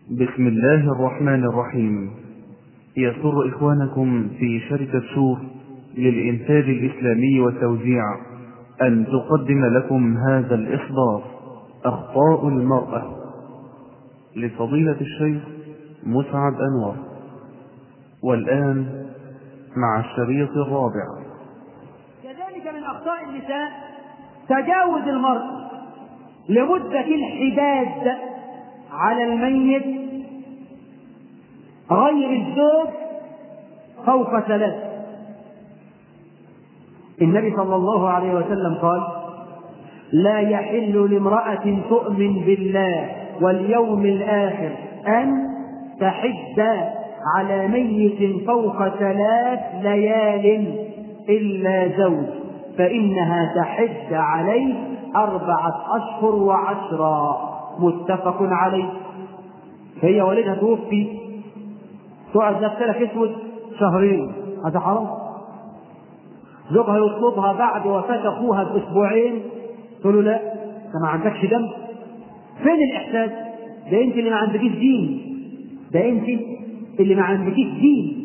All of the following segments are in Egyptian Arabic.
بسم الله الرحمن الرحيم يسر إخوانكم في شركة شور للإنتاج الإسلامي والتوزيع أن تقدم لكم هذا الإصدار أخطاء المرأة لفضيلة الشيخ مسعد أنور والآن مع الشريط الرابع كذلك من أخطاء النساء تجاوز المرء لمدة الحداد على الميت غير الزوج فوق ثلاث النبي صلى الله عليه وسلم قال لا يحل لامرأة تؤمن بالله واليوم الآخر أن تحد على ميت فوق ثلاث ليال إلا زوج فإنها تحد عليه أربعة أشهر وعشرا متفق عليه هي والدها توفي تقعد نفسها اسود شهرين هذا حرام زوجها يطلبها بعد وفاة أخوها بأسبوعين تقول له لا أنت ما عندكش دم فين الإحساس؟ ده أنت اللي ما عندكيش دين ده أنت اللي ما عندكيش دين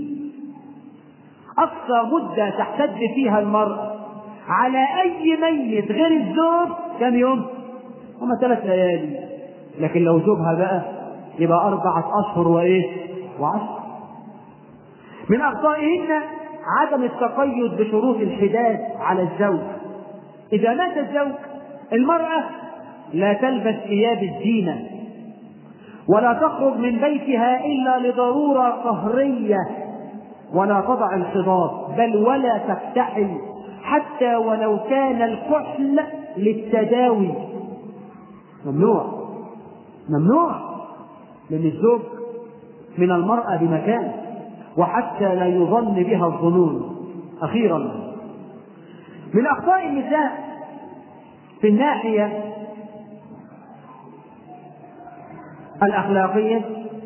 أقصى مدة تحتد فيها المرأة على أي ميت غير الزوج كم يوم؟ هما ثلاث ليالي لكن لو زوجها بقى يبقى أربعة أشهر وإيه؟ وعشر من أخطائهن عدم التقيد بشروط الحداد على الزوج إذا مات الزوج المرأة لا تلبس ثياب الزينة ولا تخرج من بيتها إلا لضرورة قهرية ولا تضع الخضاب بل ولا تكتحل حتى ولو كان الكحل للتداوي ممنوع ممنوع لأن الزوج من المرأة بمكان وحتى لا يظن بها الظنون أخيرا من أخطاء النساء في الناحية الأخلاقية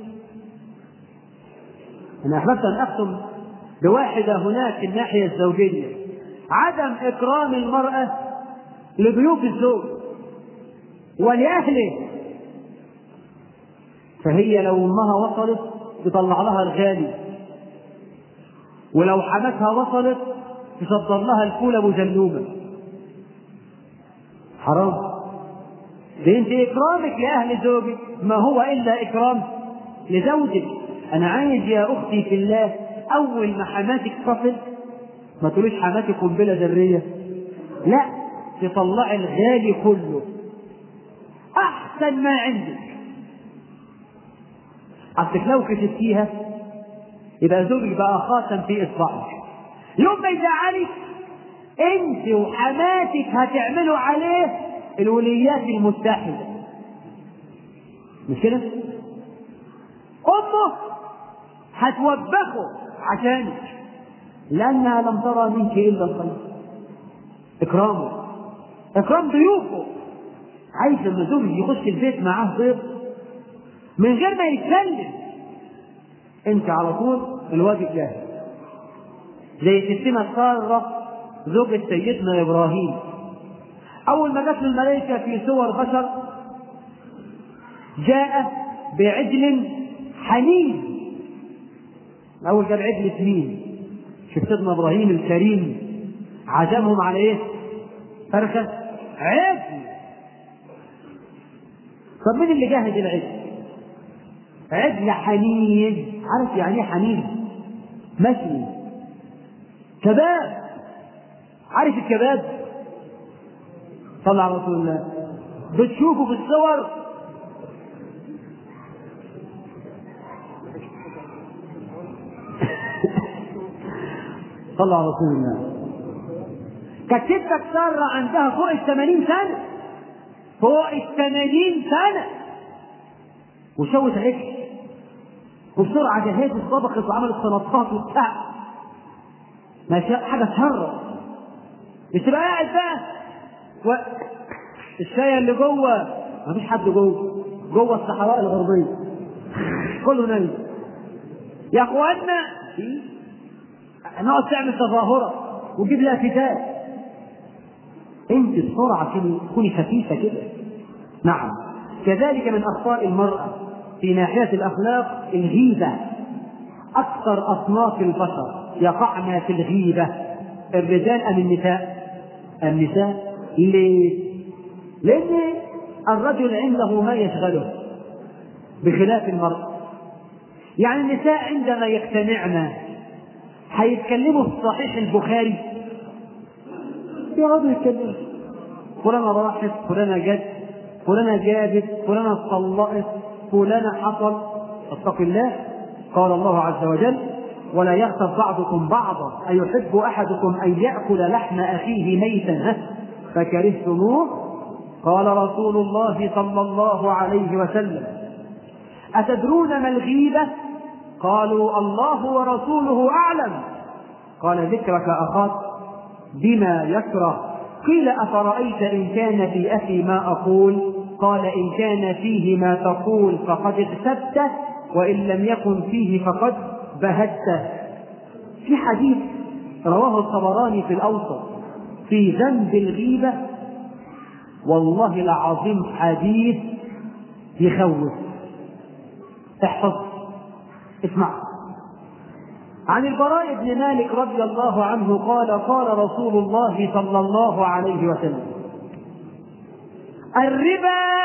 أنا أحببت أن أختم بواحدة هناك في الناحية الزوجية عدم إكرام المرأة لضيوف الزوج ولأهله فهي لو أمها وصلت تطلع لها الغالي ولو حماتها وصلت تصدر لها الفول ابو جنوبه حرام ده انت اكرامك لاهل زوجك ما هو الا اكرام لزوجك انا عايز يا اختي في الله اول ما حماتك تصل ما تقوليش حماتك قنبله ذريه لا تطلعي الغالي كله احسن ما عندك اصلك لو كسبتيها يبقى زوجك بقى خاتم في اصبعك يوم ما يزعلك انت وحماتك هتعملوا عليه الوليات المتحده مش كده امه هتوبخه عشانك لانها لم ترى منك الا الخير اكرامه اكرام ضيوفه عايز لما زوجك يخش البيت معاه ضيف من غير ما يتكلم انت على طول الواجب جاهز زي ستنا سارة زوجة سيدنا ابراهيم اول ما جت الملائكة في صور بشر جاء بعجل حنين اول جاب عجل سمين شوف سيدنا ابراهيم الكريم عزمهم على ايه فرخة عجل طب مين اللي جهز العجل عجل حنين عارف يعني ايه حنين مشوي كباب عارف الكباب صلى على رسول الله بتشوفه في الصور صلى على رسول الله كانت ستك سارة عندها فوق الثمانين سنة فوق الثمانين سنة وشوت عجل وبسرعة جهزت طبخت وعملت سلطات وبتاع ما شاء حاجة تهرب مش تبقى قاعد بقى و... الشاي اللي جوه ما فيش حد جوه جوه الصحراء الغربية كله نايم يا اخوانا نقعد تعمل تظاهرة وتجيب لها كتاب انت بسرعة كده تكوني خفيفة كده نعم كذلك من اخطاء المرأة في ناحية الأخلاق الغيبة أكثر أصناف البشر يقعن في الغيبة الرجال أم النساء؟ النساء ليه؟ لأن الرجل عنده ما يشغله بخلاف المرأة يعني النساء عندما يجتمعن هيتكلموا في صحيح البخاري يقعدوا يتكلموا فلانة راحت فلانة جت فلانة جابت فلانة اتطلقت فلانة حصل اتق الله قال الله عز وجل ولا يغتب بعضكم بعضا أيحب أحدكم أن يأكل لحم أخيه ميتا فكرهتموه قال رسول الله صلى الله عليه وسلم أتدرون ما الغيبة قالوا الله ورسوله أعلم قال ذكرك أخاك بما يكره قيل أفرأيت إن كان في أخي ما أقول قال إن كان فيه ما تقول فقد اغتبته وإن لم يكن فيه فقد بهته في حديث رواه الطبراني في الأوسط في ذنب الغيبة والله العظيم حديث يخوف احفظ اسمع عن البراء بن مالك رضي الله عنه قال قال رسول الله صلى الله عليه وسلم الربا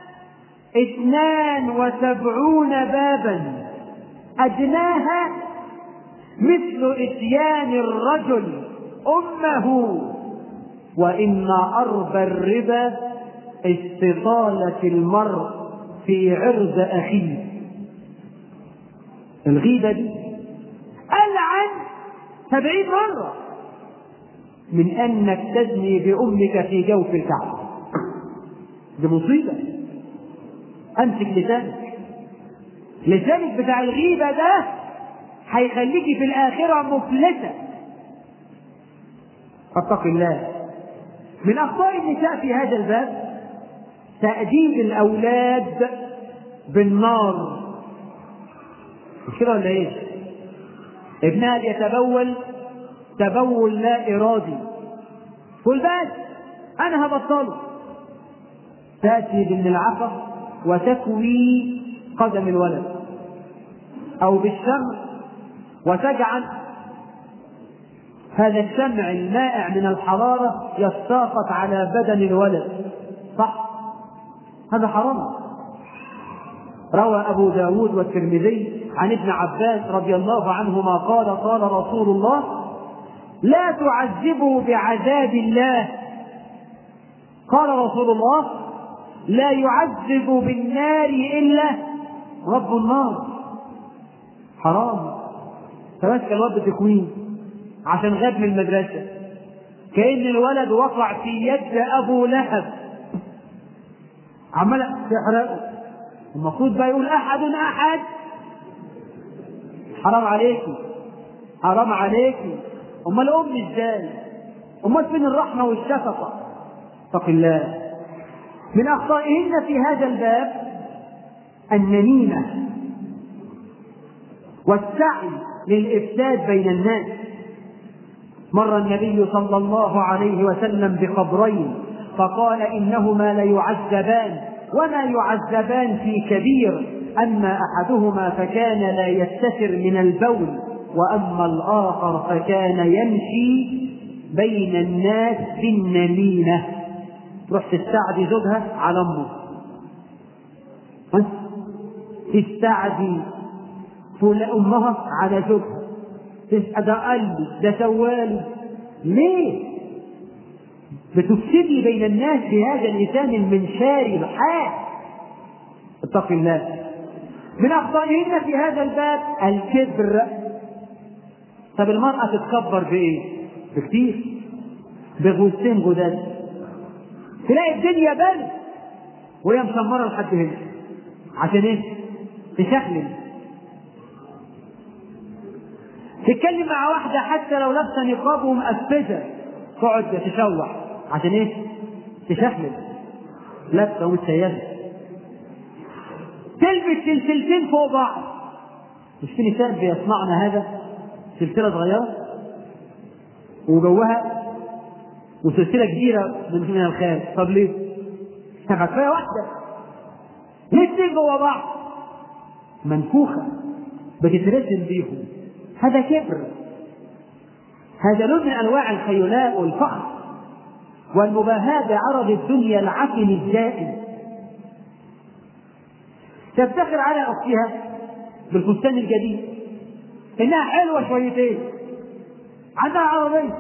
اثنان وسبعون بابا أدناها مثل إتيان الرجل أمه وإن أربى الربا استطالة المرء في عرض أخيه الغيبة دي ألعن سبعين مرة من أنك تزني بأمك في جوف الكعبة دي مصيبة أمسك لسانك لسانك بتاع الغيبة ده هيخليكي في الآخرة مفلسة فاتق الله من أخطاء النساء في هذا الباب تأديب الأولاد بالنار مش كده ولا ايه؟ ابنها يتبول تبول لا ارادي قل بس انا هبطله تاتي بالملعقه وتكوي قدم الولد او بالشمع وتجعل هذا الشمع المائع من الحراره يتساقط على بدن الولد صح هذا حرام روى أبو داود والترمذي عن ابن عباس رضي الله عنهما قال قال رسول الله لا تعذبوا بعذاب الله قال رسول الله لا يعذب بالنار إلا رب النار حرام تمسك الواد تكوين عشان غاب من المدرسة كأن الولد وقع في يد أبو لهب عمال تحرقه المفروض بقى يقول أحد أحد حرام عليكي حرام عليكي امال ام ازاي امال فين الرحمه والشفقه اتق الله من اخطائهن في هذا الباب النميمه والسعي للافساد بين الناس مر النبي صلى الله عليه وسلم بقبرين فقال انهما ليعذبان وما يعذبان في كبير أما أحدهما فكان لا يستتر من البول وأما الآخر فكان يمشي بين الناس بالنميمة تروح تستعدي زوجها على أمه تستعدي أمها على زوجها ده قلبي ده سوالي ليه؟ بتفسدي بين الناس بهذا اللسان المنشاري الحاد اتق الله من أخطائهن في هذا الباب الكبر طب المرأة تتكبر بإيه؟ بكتير بغوستين غداد تلاقي الدنيا برد وهي مشمرة لحد هنا عشان ايه؟ تشخلل تتكلم مع واحدة حتى لو لابسة نقاب ومقفزة تقعد تشوح عشان ايه؟ تشخلل لابسة ومتسيبة تلبس سلسلتين فوق بعض مش في نساء بيصنعن هذا سلسلة صغيرة وجوها وسلسلة كبيرة من من الخارج طب ليه؟ كفاية واحدة ليه اتنين جوا بعض؟ منفوخة بتترسم بيهم هذا كبر هذا نوع من أنواع الخيلاء والفخر والمباهاة بعرض الدنيا العفن الدائم تفتخر على أختها بالفستان الجديد إنها حلوة شويتين عندها عربية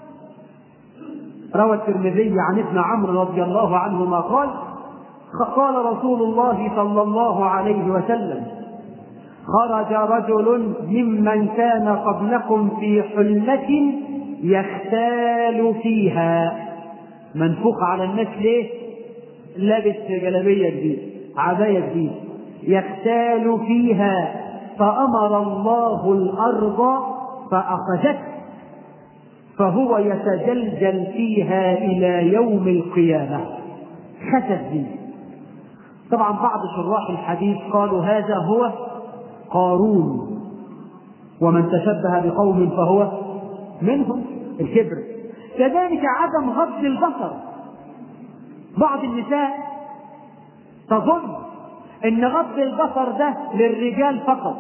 روى الترمذي عن ابن عمرو رضي الله عنهما قال قال رسول الله صلى الله عليه وسلم خرج رجل ممن كان قبلكم في حلة يختال فيها منفوخ على الناس ليه؟ لابس جلابية جديدة عباية جديدة يختال فيها فأمر الله الأرض فأخذته فهو يتجلجل فيها إلى يوم القيامة خسف به طبعا بعض شراح الحديث قالوا هذا هو قارون ومن تشبه بقوم فهو منهم الكبر كذلك عدم غض البصر بعض النساء تظن ان غض البصر ده للرجال فقط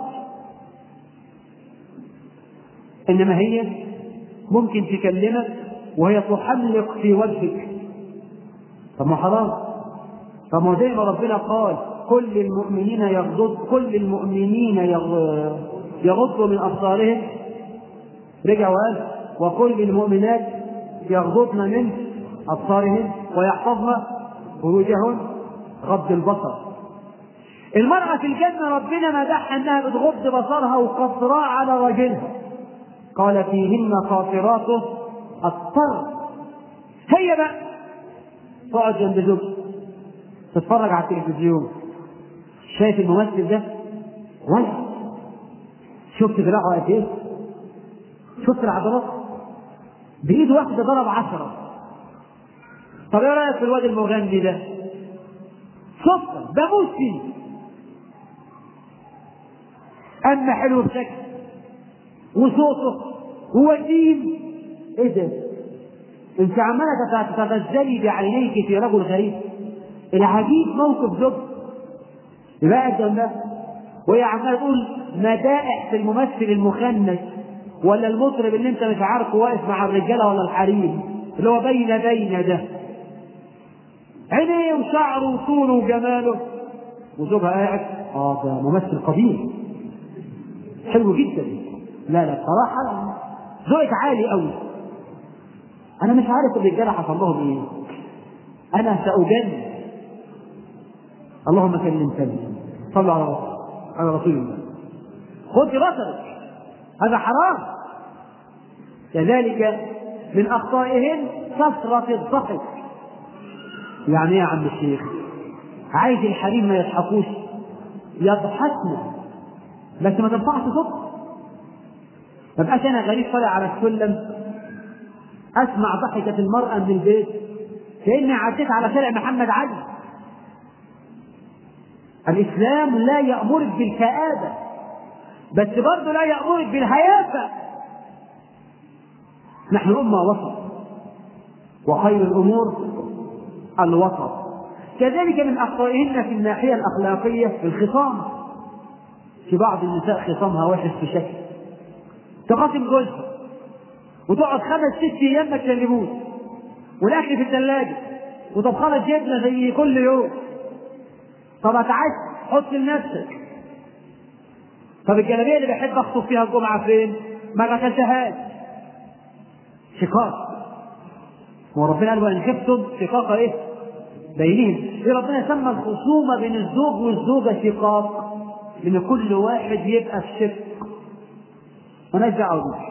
انما هي ممكن تكلمك وهي تحلق في وجهك طب ما حرام طب ما زي ما ربنا قال كل المؤمنين يغضض كل المؤمنين يغضوا من ابصارهم رجع وقال وكل المؤمنات يغضضن من ابصارهن ويحفظن فروجهن غض البصر المرأة في الجنة ربنا مدحها انها بتغض بصرها وقصراء على وجهها قال فيهن قاصرات الطرف هي بقى تقعد جنب زوجها تتفرج على التلفزيون شايف الممثل ده ولا شفت دراعه قد ايه شفت العضلات بايد واحده ضرب عشرة طب ايه رايك في الواد المغني ده صفر بموت فيه اما حلو بشكل وصوته ووسيم ايه ده انت عماله تتغزلي بعينيك في رجل غريب العجيب موقف زوج يبقى قاعد جنبها وهي عماله تقول مدائح في الممثل المخنث ولا المطرب اللي انت مش عارفه واقف مع الرجاله ولا الحريم اللي هو بين بين ده عينيه وشعره وطوله وجماله وزوجها قاعد اه ده ممثل قديم حلو جدا لا لا بصراحه ذوقك عالي قوي انا مش عارف الرجاله حصل لهم ايه انا ساجن اللهم سلم سلم صلوا على رسول على رسول الله خذ بصرك هذا حرام كذلك من اخطائهن كثره الضحك يعني ايه يا عم الشيخ عايز الحريم ما يضحكوش يضحكنا بس ما تنفعش صوت ما بقاش انا غريب طالع على السلم اسمع ضحكة المرأة من البيت كأني عديت على شارع محمد علي الإسلام لا يأمرك بالكآبة بس برضه لا يأمرك بالهيافة نحن أمة وسط وخير الأمور الوسط كذلك من أخطائهن في الناحية الأخلاقية في الخصام في بعض النساء خصامها وحش في شكل تخاصم جوزها وتقعد خمس ست أيام ما تكلموش والأكل في الثلاجة وطبخانة جبنة زي كل يوم طب اتعس حط لنفسك طب الجلابيه اللي بحب اخطب فيها الجمعه فين؟ ما غسلتهاش شقاق هو ربنا قال وان خفتم شقاق ايه؟ بينهم ايه ربنا سمى الخصومه بين الزوج والزوجه شقاق ان كل واحد يبقى في شق مالناش دعوه بيه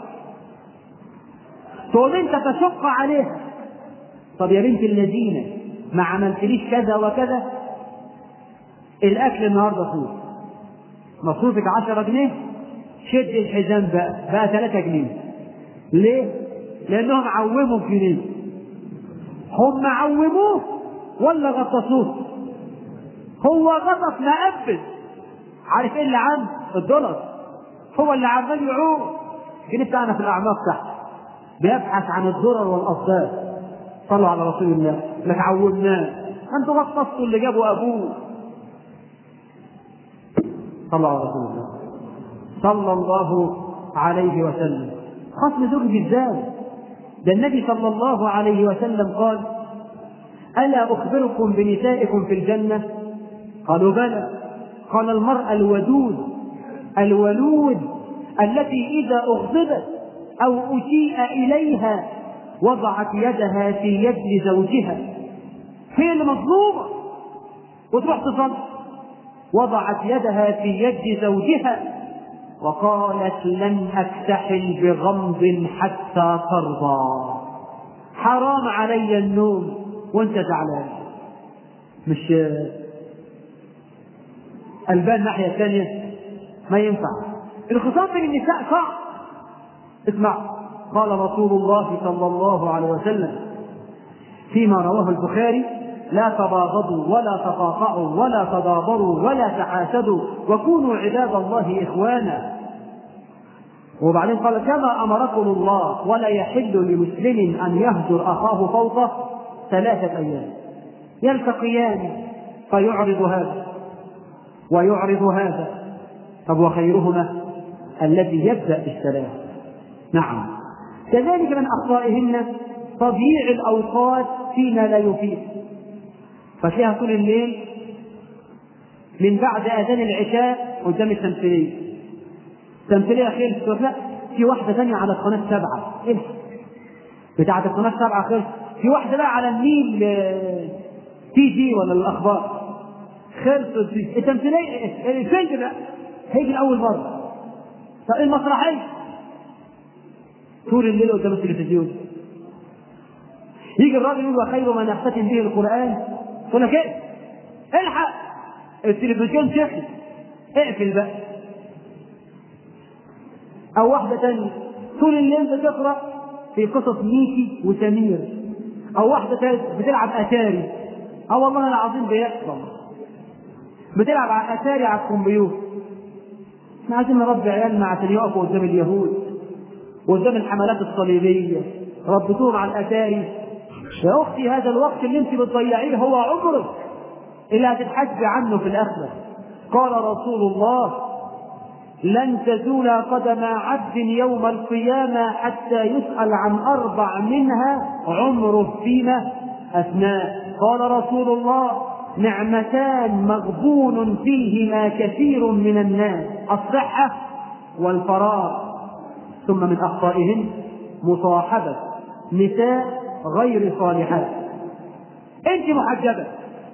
تقول انت تشق عليها طب يا بنت الذين ما عملتليش كذا وكذا الاكل النهارده فوق مصروفك 10 جنيه شد الحزام بقى بقى 3 جنيه ليه؟ لانهم عوموا جنيه هم عوموه ولا غطسوه؟ هو غطس مقبل عارف ايه اللي عنده؟ الدولار هو اللي عمال يعوم الجنيه بتاعنا في الاعماق تحت بيبحث عن الدرر والاصداف صلوا على رسول الله لك عومناه انتوا غطستوا اللي جابوا ابوه صلى على رسول الله صلى الله عليه وسلم خصم زوج بالذات ده النبي صلى الله عليه وسلم قال ألا أخبركم بنسائكم في الجنة قالوا بلى قال المرأة الودود الولود التي إذا أغضبت أو أسيء إليها وضعت يدها في يد زوجها هي اللي مظلومة وتروح تصلي وضعت يدها في يد زوجها وقالت لن أكتحل بغمض حتى ترضى حرام علي النوم وانت زعلان مش البان الناحية الثانية ما ينفع الخصام بين النساء صعب اسمع قال رسول الله صلى الله عليه وسلم فيما رواه البخاري لا تباغضوا ولا تقاطعوا ولا تدابروا ولا تحاسدوا وكونوا عباد الله إخوانا وبعدين قال كما أمركم الله ولا يحل لمسلم أن يهجر أخاه فوقه ثلاثة أيام يلتقيان فيعرض هذا ويعرض هذا طب وخيرهما الذي يبدأ بالسلام نعم كذلك من أخطائهن تضييع الأوقات فيما لا يفيد فتلاقيها طول الليل من بعد أذان العشاء قدام التمثيلية تمثيلية خير لا في واحدة ثانية على القناة سبعة إيه بتاعة القناة سبعة خير في واحدة بقى على النيل تي جي ولا الأخبار خلصت التمثيلية الفيلم ده هيجي لأول مرة طب المسرحية طول الليل قدام التلفزيون يجي الراجل يقول وخير ما نختتم به القرآن تقول لك ايه؟ الحق التلفزيون شكل اقفل بقى أو واحدة تانية طول الليل بتقرأ في قصص ميكي وسمير أو واحدة تالتة بتلعب أتاري أو والله العظيم بيحصل بتلعب على أتاري على الكمبيوتر احنا عايزين نربي عيالنا عشان يقفوا قدام اليهود وقدام الحملات الصليبية ربطوهم على الأتاري يا أختي هذا الوقت اللي أنت بتضيعيه هو عمرك اللي هتتحاسبي عنه في الآخرة قال رسول الله لن تزول قدم عبد يوم القيامة حتى يسأل عن أربع منها عمره فيما أثناء قال رسول الله نعمتان مغبون فيهما كثير من الناس الصحة والفراغ ثم من أخطائهن مصاحبة نساء غير صالحات أنت محجبة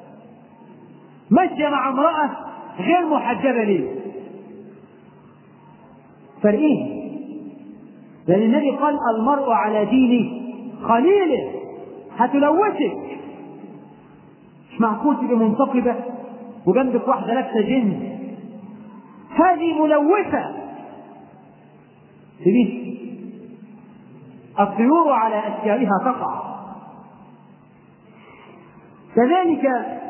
ماشية مع امرأة غير محجبة ليه؟ فرقين لأن النبي قال المرء على دين خليله هتلوثك مش معقول تبقى منتقبة وجنبك واحدة لابسة جنس هذه ملوثة تبيه الطيور على أشكالها تقع كذلك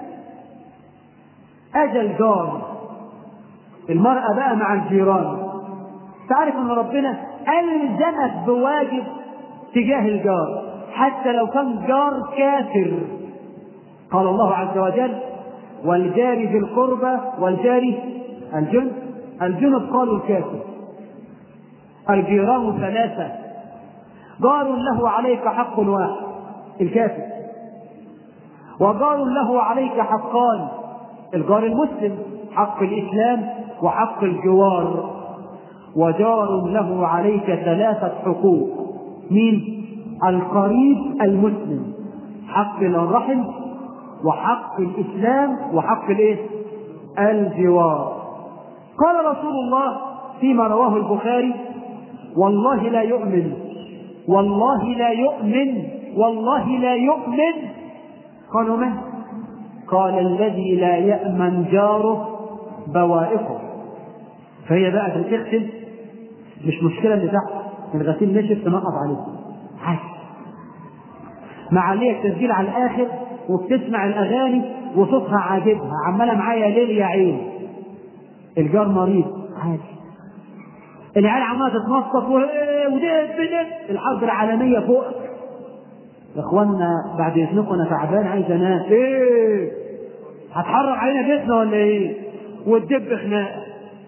أجل جار المرأة بقى مع الجيران تعرف أن ربنا ألزمك بواجب تجاه الجار حتى لو كان جار كافر قال الله عز وجل والجار ذي القربى والجار الجنب الجنب قالوا الكافر الجيران ثلاثة جار له عليك حق واحد الكافر وجار له عليك حقان الجار المسلم حق الإسلام وحق الجوار وجار له عليك ثلاثة حقوق مين؟ القريب المسلم حق الرحم وحق الإسلام وحق الإيه؟ الجوار قال رسول الله فيما رواه البخاري والله لا يؤمن والله لا يؤمن والله لا يؤمن قالوا من؟ قال الذي لا يأمن جاره بوائقه فهي بقى تغسل مش مشكلة اللي تحت الغسيل نشف تنقط عليه عادي معلية التسجيل على الآخر وبتسمع الأغاني وصوتها عاجبها عمالة معايا ليل يا عين الجار مريض عادي العيال عمالة تتنطط ودب دب الحرب العالمية فوق يا اخوانا بعد اذنكم انا تعبان عايز انام ايه هتحرك علينا بيتنا ولا ايه؟ والدب خناقه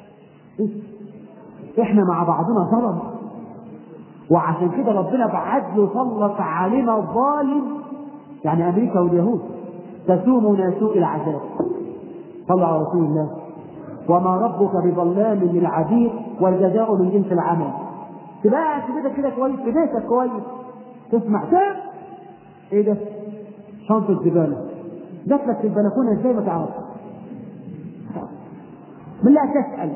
إيه؟ احنا مع بعضنا ظلم وعشان كده ربنا بعد سلط علينا الظالم يعني امريكا واليهود تسومنا سوء العذاب صلى على رسول الله وما ربك بظلام للعبيد والجزاء من جنس العمل تبقى قاعد في بيتك كده كويس في بيتك كويس تسمع ده ايه ده؟ شنطة زبالة جات لك في البلكونة ازاي ما تعرف من لا تسأل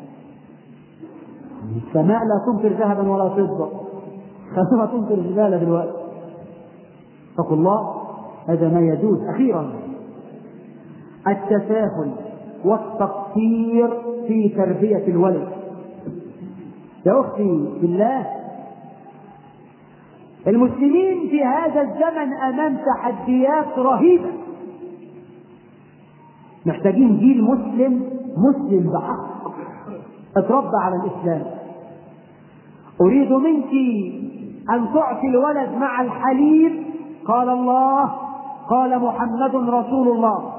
السماء لا تمطر ذهبا ولا فضة خلوها تمطر زبالة دلوقتي اتقوا الله هذا ما يجوز أخيرا التساهل والتقصير في تربية الولد يا أختي بالله المسلمين في هذا الزمن أمام تحديات رهيبة محتاجين جيل مسلم مسلم بحق اتربى على الإسلام أريد منك أن تعطي الولد مع الحليب قال الله قال محمد رسول الله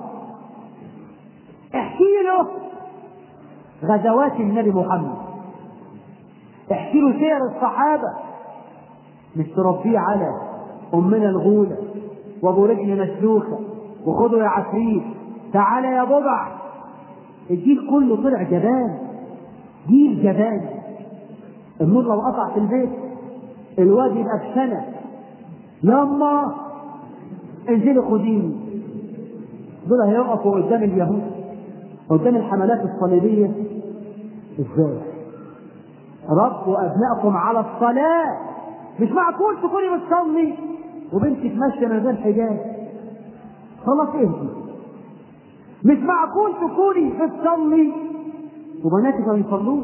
احكي له غزوات النبي محمد احكي له سير الصحابة مش تربيه على أمنا الغولة وأبو رجل مسلوخة وخده يا عفريت تعالى يا بضع الجيل كله طلع جبان جيل جبان النور لو قطع في البيت الواد يبقى في سنة يما انزلي خديني دول هيقفوا قدام اليهود قدام الحملات الصليبية ازاي؟ ربوا أبنائكم على الصلاة مش معقول تكوني بتصلي وبنتك ماشية من غير حجاب خلاص اهدي مش معقول تكوني بتصلي وبناتك ما بيصلوش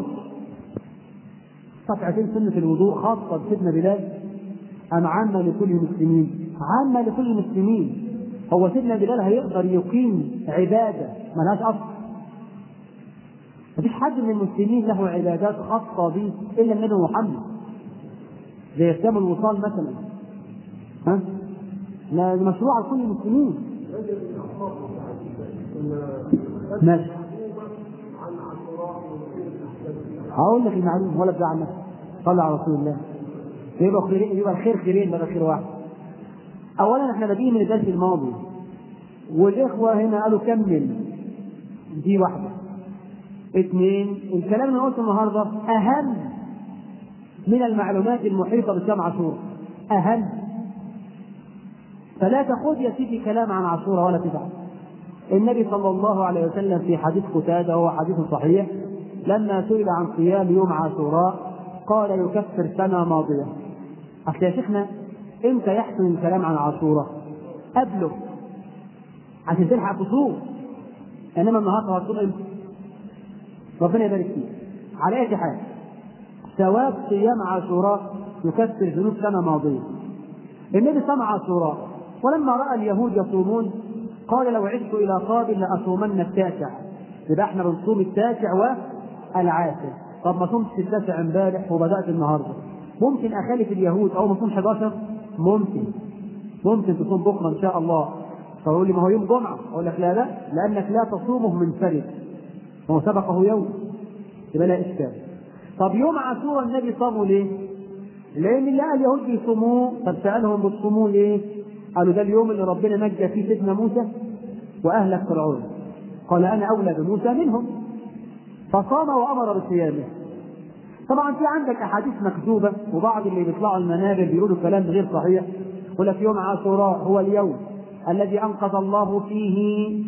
صفعتين سنة الوضوء خاصة بسيدنا بلال أم عامة لكل المسلمين؟ عامة لكل المسلمين هو سيدنا بلال هيقدر يقيم عبادة ملهاش أصل مفيش حد من المسلمين له عبادات خاصة به إلا النبي محمد زي صيام الوصال مثلا ها؟ لا مشروع لكل المسلمين ماشي هقول لك المعلومة ولا تزعل نفسك صلى على رسول الله يبقى خيرين يبقى الخير خيرين بدل خير واحد اولا احنا بادئين من الدرس الماضي والاخوه هنا قالوا كمل دي واحده اثنين الكلام اللي قلته النهارده اهم من المعلومات المحيطه بصيام عاشوراء اهم فلا تاخذ يا سيدي كلام عن عاشوراء ولا تزعل النبي صلى الله عليه وسلم في حديث قتاده وهو حديث صحيح لما سئل عن صيام يوم عاشوراء قال يكفر سنه ماضيه اصل يا شيخنا امتى يحسن الكلام عن عاشوراء؟ قبله عشان تلحق تصوم انما النهارده هتصوم امتى؟ ربنا يبارك فيك على اي حال ثواب صيام عاشوراء يكفر ذنوب سنه ماضيه النبي صام عاشوراء ولما راى اليهود يصومون قال لو عدت الى قابل لاصومن التاسع يبقى احنا بنصوم التاسع والعاشر طب ما صمتش التاسع امبارح وبدات النهارده ممكن اخالف اليهود او ما اصوم 11 ممكن ممكن تصوم بكره ان شاء الله فيقول لي ما هو يوم جمعه اقول لك لا لا لانك لا تصومه منفرد هو سبقه يوم يبقى لا اشكال طب يوم عاشوراء النبي صاموا ليه؟ لان اللي قال اليهود بيصوموه طب سالهم بتصوموه ليه؟ قالوا ده اليوم اللي ربنا نجى فيه سيدنا موسى واهلك فرعون قال انا اولى بموسى منهم فصام وامر بصيامه طبعا في عندك احاديث مكذوبه وبعض اللي بيطلعوا المنابر بيقولوا كلام غير صحيح يقول لك يوم عاشوراء هو اليوم الذي انقذ الله فيه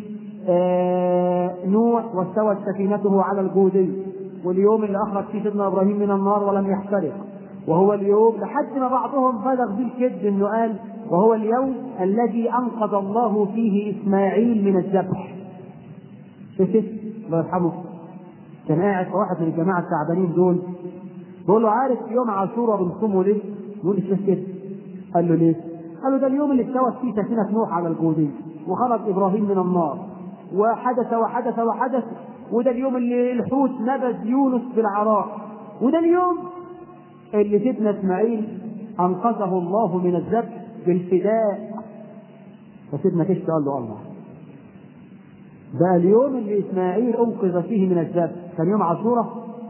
آه نوح واستوت سفينته على الجودي واليوم اللي اخرج فيه سيدنا ابراهيم من النار ولم يحترق وهو اليوم لحد ما بعضهم بلغ بالكذب انه قال وهو اليوم الذي انقذ الله فيه اسماعيل من الذبح شفت الله يرحمه كان قاعد في واحد من الجماعه التعبانين دول بيقول له عارف يوم عاشوراء بنصومه ليه؟ يقول لي كده قال له ليه؟ قال له ده اليوم اللي استوت فيه سفينه نوح على الجودي وخرج ابراهيم من النار وحدث وحدث وحدث وده اليوم اللي الحوت نبذ يونس في العراء وده اليوم اللي سيدنا اسماعيل انقذه الله من الذبح بالفداء فسيدنا كشف قال له الله ده اليوم اللي اسماعيل انقذ فيه من الذبح كان يوم عاشوراء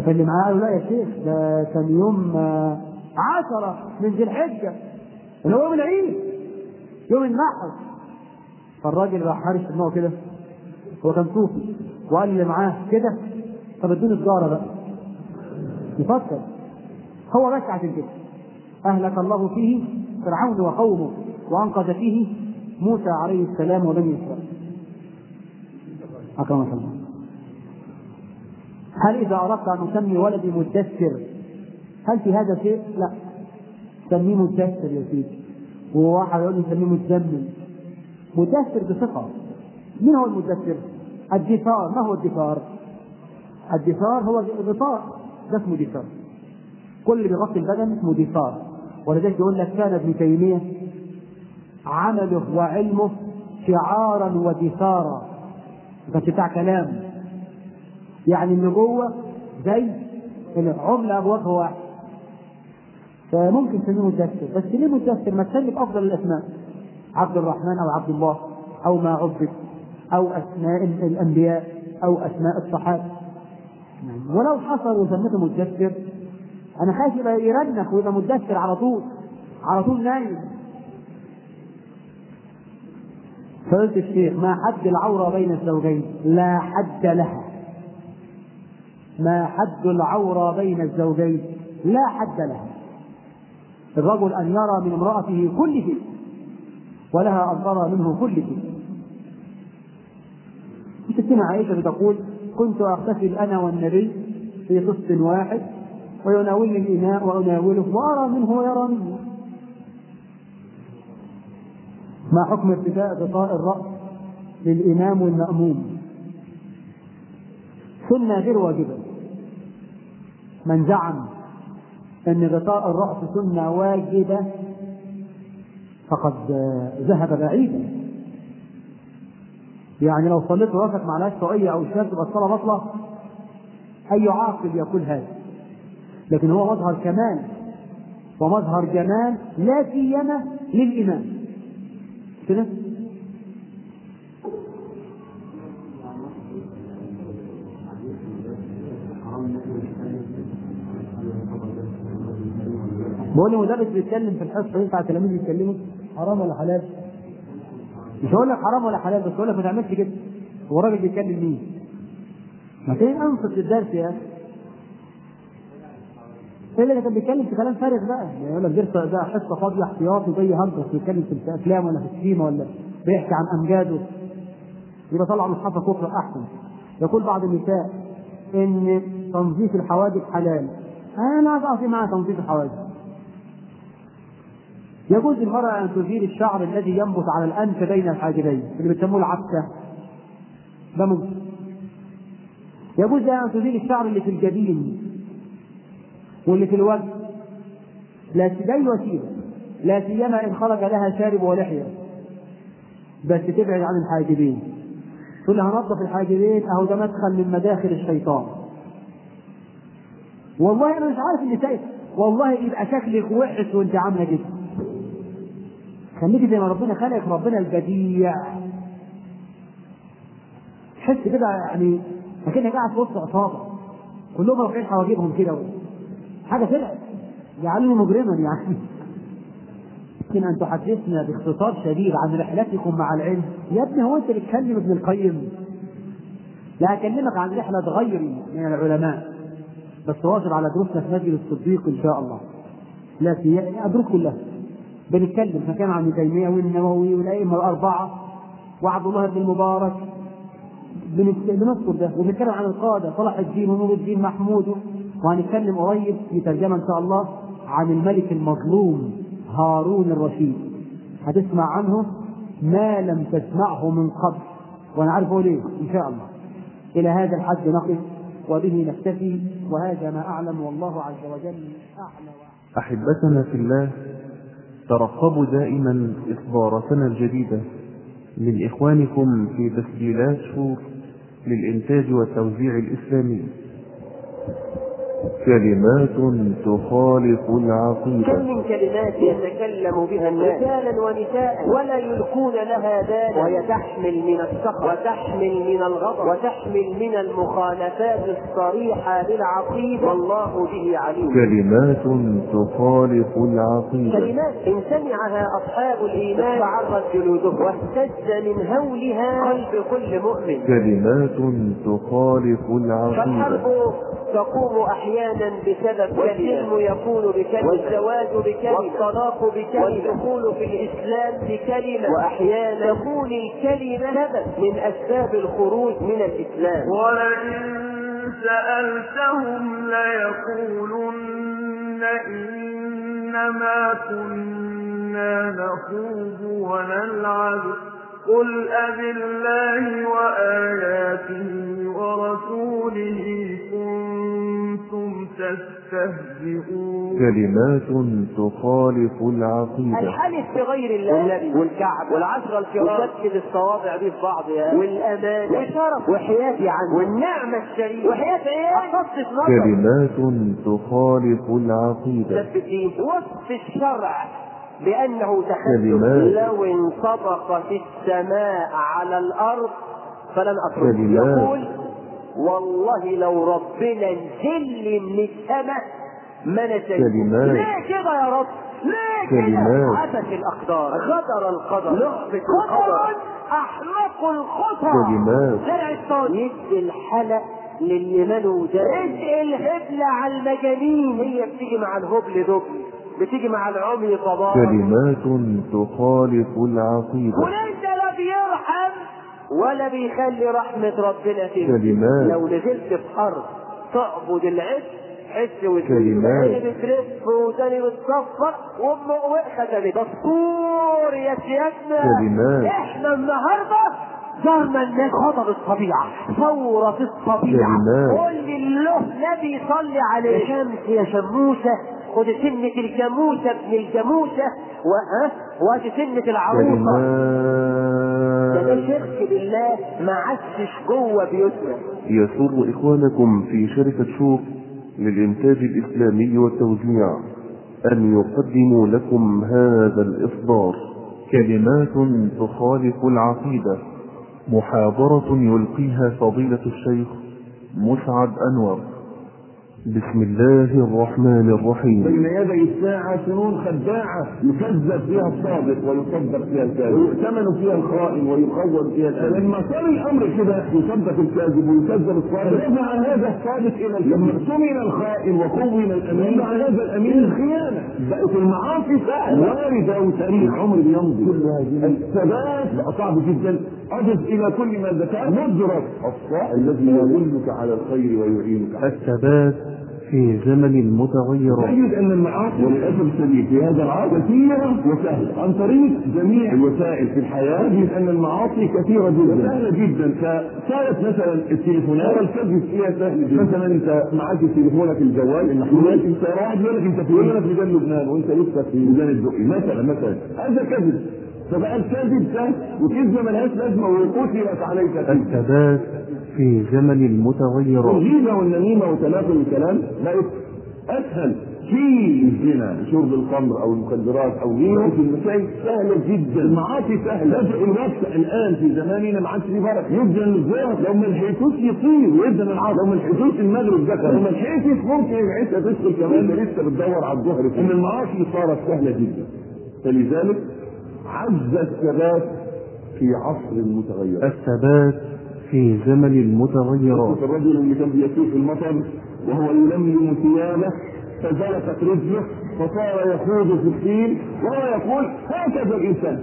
فاللي معاه قالوا لا يا شيخ ده كان يوم آه، عشرة من ذي الحجة اللي هو يوم العيد يوم النحر فالراجل راح حارس دماغه كده هو كان صوفي وقال اللي معاه كده طب ادوني سجارة بقى يفكر هو بس عشان كده أهلك الله فيه فرعون وقومه وأنقذ فيه موسى عليه السلام وبني إسرائيل أكرمك الله هل إذا أردت أن أسمي ولدي مدثر هل في هذا شيء؟ لا سميه مدثر يا سيدي وواحد يقول لي سميه متزمن مدثر بثقة من هو المدثر؟ الدثار ما هو الدثار؟ الدثار هو الغطاء ده اسمه دثار كل اللي بيغطي البدن اسمه دثار ولذلك يقول لك كان ابن تيمية عمله وعلمه شعارا ودثارا ما كانش بتاع كلام يعني اللي جوه زي عملة أبوابها واحد فممكن تسميه مدثر بس ليه مدثر ما تسمي بأفضل الأسماء عبد الرحمن أو عبد الله أو ما عبد أو أسماء الأنبياء أو أسماء الصحابة ولو حصل وسميته مدثر أنا خايف يبقى يرنخ ويبقى مدثر على طول على طول نايم فقلت الشيخ ما حد العورة بين الزوجين لا حد لها ما حد العورة بين الزوجين لا حد لها الرجل أن يرى من امرأته كل شيء ولها أن ترى منه كل شيء ستنا عائشة بتقول كنت أغتسل أنا والنبي في قسط واحد ويناولني الإناء وأناوله وأرى منه ويرى مني ما حكم ابتداء غطاء الرأس للإمام والمأموم سنة غير واجبة من زعم أن غطاء الرأس سنة واجبة فقد ذهب بعيدا يعني لو صليت راسك مع ناس طاقية أو شاب تبقى الصلاة بطلة أي عاقل يقول هذا لكن هو مظهر كمال ومظهر جمال لا سيما للإمام كده بقول له مدرس بيتكلم في الحصه ينفع التلاميذ يتكلموا حرام ولا حلال؟ مش هقول لك حرام ولا حلال بس هقول لك ما تعملش كده هو الراجل بيتكلم مين؟ ما تيجي انصت للدرس يا اخي ايه اللي كان بيتكلم في كلام فارغ بقى يعني يقول لك درس ده حصه فاضيه احتياطي وجاي هنقص بيتكلم في افلام ولا في السيما ولا بيحكي عن امجاده يبقى طلع مصحفك واقرا احسن يقول بعض النساء ان تنظيف الحواجب حلال انا اضعف مع تنظيف الحواجب يجوز للمرأة أن تزيل الشعر الذي ينبت على الأنف بين الحاجبين اللي بتسموه العبسة ده ممكن يجوز لها أن تزيل الشعر اللي في الجبين واللي في الوجه لا ده الوسيلة لا سيما إن خرج لها شارب ولحية بس تبعد عن الحاجبين تقول لها نظف الحاجبين أهو ده مدخل من مداخل الشيطان والله أنا مش عارف اللي شايف والله يبقى شكلك وحش وأنت عاملة كده خليكي زي ما ربنا خلقك ربنا البديع تحس كده يعني اكنك قاعد في وسط عصابه كلهم رافعين حواجبهم كده حاجه كده جعلني مجرما يعني يمكن ان تحدثنا باختصار شديد عن رحلتكم مع العلم يا ابني هو انت بتكلم ابن القيم لا اكلمك عن رحله غيري من العلماء بس واظب على دروسنا في مسجد الصديق ان شاء الله لا في ادرس كلها بنتكلم فكان عن ابن تيميه والنووي والائمه الاربعه وعبد الله بن المبارك بنذكر ده وبنتكلم عن القاده صلاح الدين ونور الدين محمود وهنتكلم قريب في ترجمه ان شاء الله عن الملك المظلوم هارون الرشيد هتسمع عنه ما لم تسمعه من قبل وانا عارف اقول ايه ان شاء الله الى هذا الحد نقف وبه نكتفي وهذا ما اعلم والله عز وجل اعلى أحبتنا في الله ترقبوا دائما إصداراتنا الجديدة من إخوانكم في تسجيلات شوف للإنتاج والتوزيع الإسلامي كلمات تخالف كم العقيدة من كلمات يتكلم بها الناس رجالا ونساء ولا يلقون لها بالا وهي تحمل من السخط وتحمل من الغضب وتحمل من المخالفات الصريحة للعقيدة والله به عليم كلمات تخالف العقيدة كلمات إن سمعها أصحاب الإيمان تعرض جلودهم واهتز من هولها قلب كل مؤمن كلمات تخالف العقيدة فالحرب تقوم احيانا بسبب والسلم يكون بكلمه والزواج بكلمه والطلاق بكلمه والدخول في الاسلام بكلمه واحيانا تكون الكلمه سبب من اسباب الخروج من الاسلام ولئن سألتهم ليقولن إنما كنا نخوض ونلعب قل أبالله وآياته ورسوله كنتم تستهزئون كلمات تخالف العقيدة الحلف بغير الله والنبي والكعب والعشرة الكرام وشكل الصوابع دي في بعضها والأمان والشرف وحياتي عنه والنعمة الشريفة وحياة ايه؟ أقص نظر كلمات تخالف العقيدة مثبتين وصف الشرع بأنه تخلف كلمات. لو انطبقت السماء على الأرض فلن أترك كلمات. يقول والله لو ربنا نزل من السماء ما نسيت كلمات. ليه كده يا رب؟ ليه كده؟ كلمات. عبث الأقدار غدر القدر لعبة القدر أحمق الخطى كلمات. زرع الصوت يدي الحلق للي ماله ده ادي الهبل على المجانين هي بتيجي مع الهبل دبل بتيجي مع العمي طبعا كلمات تخالف العقيدة وليس لا بيرحم ولا بيخلي رحمة ربنا فيه كلمات. لو نزلت في حرب تعبد العز حس وتقول كلمات. عيني بتلف وداني بتصفر وام ختمت دستور يا سيادنا كلمات. احنا النهارده زرنا الناس خطب الطبيعة ثورة الطبيعة كلمات. قول لي له نبي صلي عليه يا شمس يا شموسة خد سنة الجاموسة ابن الجاموسة وها وادي سنة العروسة ده ده كلمات شرك بالله ما عادش جوه بيوتنا يسر إخوانكم في شركة شوق للإنتاج الإسلامي والتوزيع أن يقدموا لكم هذا الإصدار كلمات تخالف العقيدة محاضرة يلقيها فضيلة الشيخ مسعد أنور بسم الله الرحمن الرحيم بين يدي الساعة سنون خداعة يكذب فيها الصادق ويصدق فيها الكاذب ويؤتمن فيها الخائن ويخون فيها الأمين لما صار الأمر كده يصدق الكاذب ويكذب الصادق رفع هذا الصادق إلى الكذب لما اؤتمن الخائن وخون الأمين رفع هذا الأمين الخيانة بقت المعاصي سهلة واردة وسريعة عمر بيمضي كل هذه الثبات بقى صعب جدا أضف إلى كل ما ذكرت مدرك الصح الذي يدلك على الخير ويعينك على الثبات في زمن المتغيرات تجد ان المعاصي وللاسف الشديد في هذا العصر كثيره وسهله عن طريق جميع الوسائل في الحياه تجد ان المعاصي كثيره جدا سهله جدا فصارت مثلا التليفونات والكذب فيها سهل جدا مثلا انت معاك تليفونك الجوال المحمول انت واحد يقول لك انت في يقول لك في ميدان لبنان وانت لسه في ميدان الدقي مثلا مثلا هذا كذب فبقى الكذب سهل وكذبه ملهاش لازمه وقتلت عليك فيه الثبات في زمن المتغيرات الغيبة والنميمة وتلاقي الكلام بقت أسهل في الزنا شرب الخمر أو المخدرات أو غيره في المسائل سهلة جدا المعاصي سهلة بدء الوقت الآن في زماننا ما عادش فيه بركة يبدأ الظهر لو ما لحقتوش يطير ويبدأ العصر لو ما لحقتوش المغرب دخل لو ما لحقتش ممكن العشاء تدخل كمان ده لسه بتدور على الظهر إن المعاصي صارت سهلة جدا فلذلك عز الثبات في عصر المتغيرات الثبات في زمن المتغيرات الرجل اللي كان بيسوق في المطر وهو يلملم ثيابه فزلقت رجله فصار يخوض في الطين وهو يقول هكذا الانسان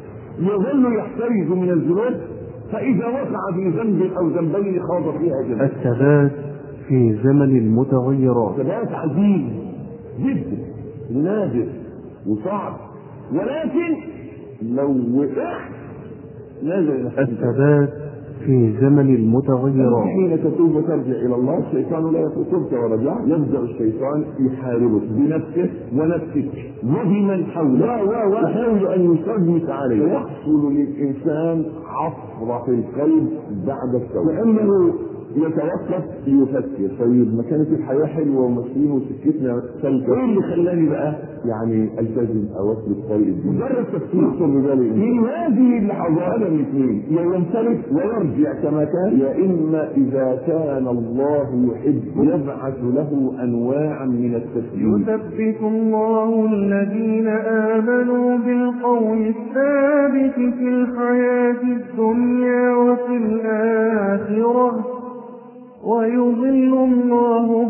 يظل يحترز من الذنوب فاذا وقع في ذنب او ذنبين خاض فيها جدا الثبات في زمن المتغيرات ثبات عزيز جدا ونادر وصعب ولكن لو وقعت نزل الثبات في زمن المتغيرات حين تتوب وترجع الى الله الشيطان لا يتركك ورجع يبدا الشيطان يحاربك بنفسه ونفسك وبمن حوله ويحاول ان يشمت عليه ويحصل للانسان عصره في القلب بعد التوبه لانه يتوقف يفكر طيب ما كانت الحياه حلوه وماشيين وسكتنا سلكه ايه اللي خلاني بقى يعني التزم او اسلك طريق الدين مجرد تفكير يخطر ببالي في هذه اللحظات من اثنين يا ينصرف ويرجع كما كان يا اما اذا كان الله يحب يبعث له انواعا من التسليم يثبت الله الذين آمنوا بالقول الثابت في الحياة الدنيا وفي الآخرة ويضل الله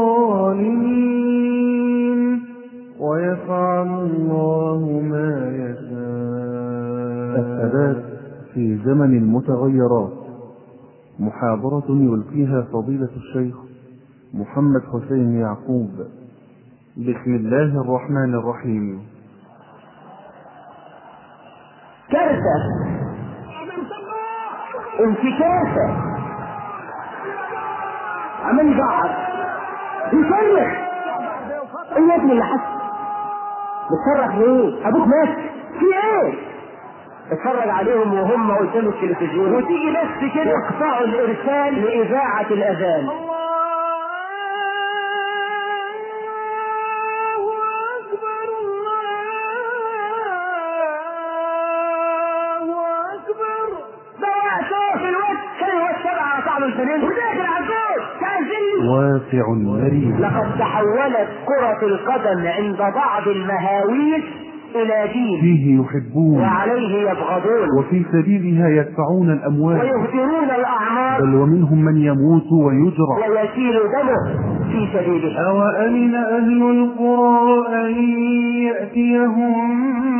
الظالمين ويفعل الله ما يشاء الثبات في زمن المتغيرات محاضرة يلقيها فضيلة الشيخ محمد حسين يعقوب بسم الله الرحمن الرحيم كارثة انتكاسة عمال يزعق يصرخ ايه يا ابني اللي حصل بتصرخ ليه ابوك مات في ايه اتفرج عليهم وهم قدام التلفزيون وتيجي بس كده يقطعوا الارسال لاذاعه الاذان واسع مريض لقد تحولت كرة القدم عند بعض المهاويس إلى دين فيه يحبون وعليه يبغضون وفي سبيلها يدفعون الأموال ويهدرون الأعمار بل ومنهم من يموت ويجرح ويسيل دمه في سبيله أوأمن أهل القرى أن يأتيهم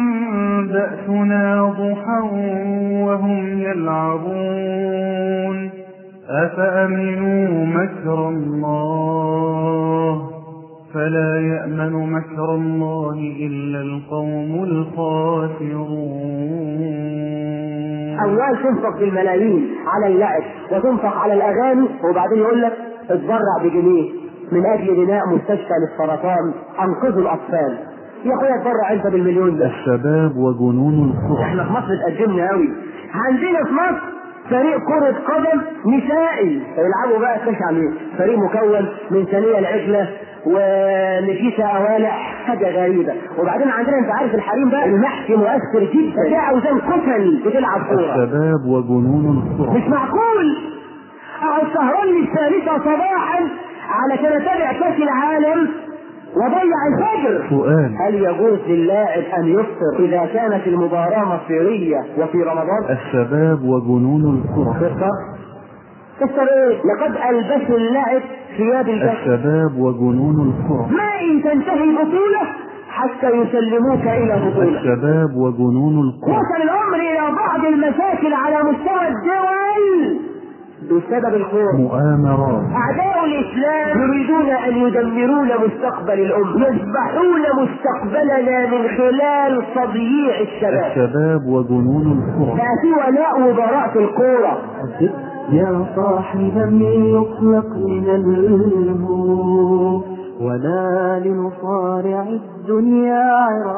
بأسنا ضحى وهم يلعبون أفأمنوا مكر الله فلا يأمن مكر الله إلا القوم الخاسرون أموال تنفق بالملايين على اللعب وتنفق على الأغاني وبعدين يقول لك اتبرع بجنيه من أجل بناء مستشفى للسرطان أنقذوا الأطفال يا أخويا اتبرع أنت بالمليون ده الشباب وجنون القرى احنا في مصر اتقدمنا قوي عندنا في مصر فريق كرة قدم نسائي يلعبوا بقى كاش عليه فريق مكون من ثانية العجلة ونفيسة أوالع حاجة غريبة وبعدين عندنا انت عارف الحريم بقى المحكي مؤثر جدا ده أوزان كتل بتلعب كورة الشباب وجنون القرى مش معقول اقعد سهران للثالثة صباحا علشان اتابع كاس العالم وضيع الفجر سؤال هل يجوز للاعب ان يفطر اذا كانت المباراة مصيرية وفي رمضان؟ الشباب وجنون القرى تفطر؟ تفطر ايه؟ لقد البسوا اللاعب ثياب الجسد الشباب وجنون القرى ما ان تنتهي البطولة حتى يسلموك الى بطولة الشباب وجنون القرى وصل الامر الى بعض المشاكل على مستوى الدول بسبب الخوف مؤامرات أعداء الإسلام يريدون أن يدمرون مستقبل الأمة يذبحون مستقبلنا من خلال تضييع الشباب الشباب وجنون القرى بقى في ولاء وبراء في الكورة يا صاحب من يخلق من الهموم ولا لنصارع الدنيا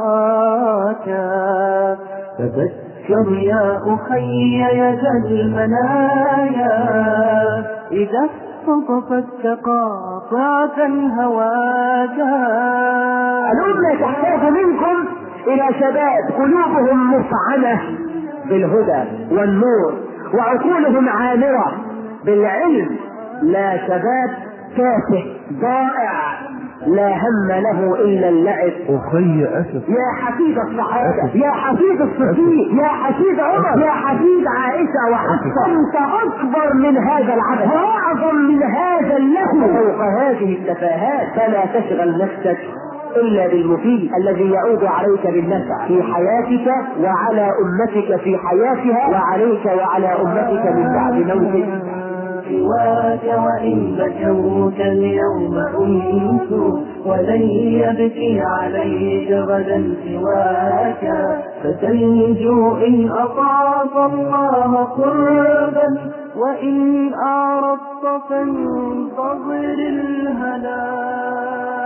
عراكا تذكر يا أخي يد المنايا إذا اختطفت تقاطعت هواكا الأمة تحتاج منكم إلى شباب قلوبهم مفعمة بالهدى والنور وعقولهم عامرة بالعلم لا شباب تافه ضائع لا هم له إلا اللعب أخي أسف يا حفيد الصحابة يا حفيد الصديق يا حفيد عمر يا حفيد عائشة وحفصة أنت أكبر من هذا العبث وأعظم من هذا اللهو فوق هذه التفاهات فلا تشغل نفسك إلا بالمفيد الذي يعود عليك بالنفع في حياتك وعلى أمتك في حياتها وعليك وعلى أمتك من بعد موتك سواك وإن بكوك اليوم أنس ولن يبكي عليك غدا سواك فتنجو إن أطعت الله قربا وإن أعرضت فانتظر الهلاك